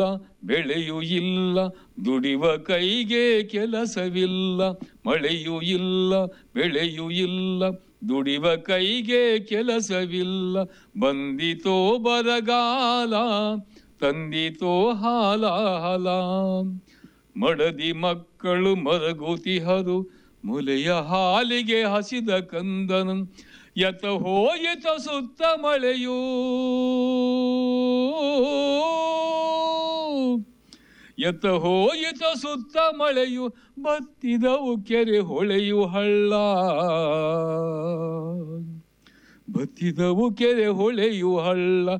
ಬೆಳೆಯೂ ಇಲ್ಲ ದುಡಿವ ಕೈಗೆ ಕೆಲಸವಿಲ್ಲ ಮಳೆಯೂ ಇಲ್ಲ ಬೆಳೆಯೂ ಇಲ್ಲ ದುಡಿವ ಕೈಗೆ ಕೆಲಸವಿಲ್ಲ ಬಂದಿತೋ ಬರಗಾಲ ತಂದಿತೋ ಹಾಲ ಹಾಲ ಮಡದಿ ಮಕ್ಕಳು ಮರಗುತಿಹರು ಮುಲೆಯ ಹಾಲಿಗೆ ಹಸಿದ ಕಂದನು ಯತ ಹೋಯಿತ ಸುತ್ತ ಮಳೆಯೂ ಯತ ಹೋಯಿತ ಸುತ್ತ ಮಳೆಯು ಬತ್ತಿದವು ಕೆರೆ ಹೊಳೆಯು ಹಳ್ಳ ಬತ್ತಿದವು ಕೆರೆ ಹೊಳೆಯು ಹಳ್ಳ